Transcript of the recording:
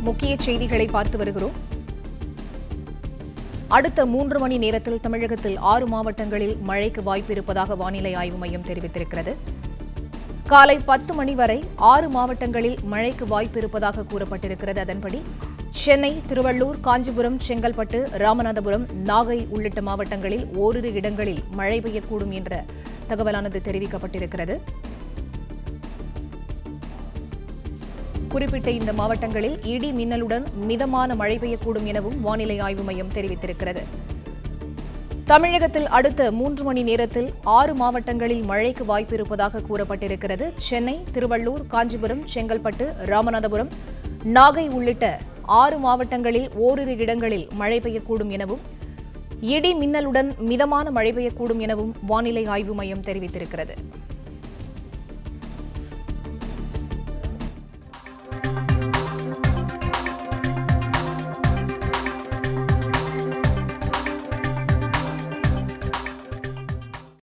முக்கிய செய்திகளை பார்த்து வருகிறோம் அடுத்த மூன்று மணி நேரத்தில் தமிழகத்தில் ஆறு மாவட்டங்களில் மழைக்கு வாய்ப்பு இருப்பதாக வானிலை ஆய்வு மையம் தெரிவித்திருக்கிறது காலை பத்து மணி வரை ஆறு மாவட்டங்களில் மழைக்கு வாய்ப்பு இருப்பதாக கூறப்பட்டிருக்கிறது அதன்படி சென்னை திருவள்ளூர் காஞ்சிபுரம் செங்கல்பட்டு ராமநாதபுரம் நாகை உள்ளிட்ட மாவட்டங்களில் ஓரிரு இடங்களில் மழை பெய்யக்கூடும் என்ற தகவலானது தெரிவிக்கப்பட்டிருக்கிறது குறிப்பிட்ட இந்த மாவட்டங்களில் இடி மின்னலுடன் மிதமான மழை பெய்யக்கூடும் எனவும் வானிலை ஆய்வு மையம் தெரிவித்திருக்கிறது தமிழகத்தில் அடுத்த மூன்று மணி நேரத்தில் ஆறு மாவட்டங்களில் மழைக்கு வாய்ப்பு இருப்பதாக கூறப்பட்டிருக்கிறது சென்னை திருவள்ளூர் காஞ்சிபுரம் செங்கல்பட்டு ராமநாதபுரம் நாகை உள்ளிட்ட ஆறு மாவட்டங்களில் ஓரிரு இடங்களில் மழை பெய்யக்கூடும் எனவும் இடி மின்னலுடன் மிதமான மழை பெய்யக்கூடும் எனவும் வானிலை ஆய்வு மையம் தெரிவித்திருக்கிறது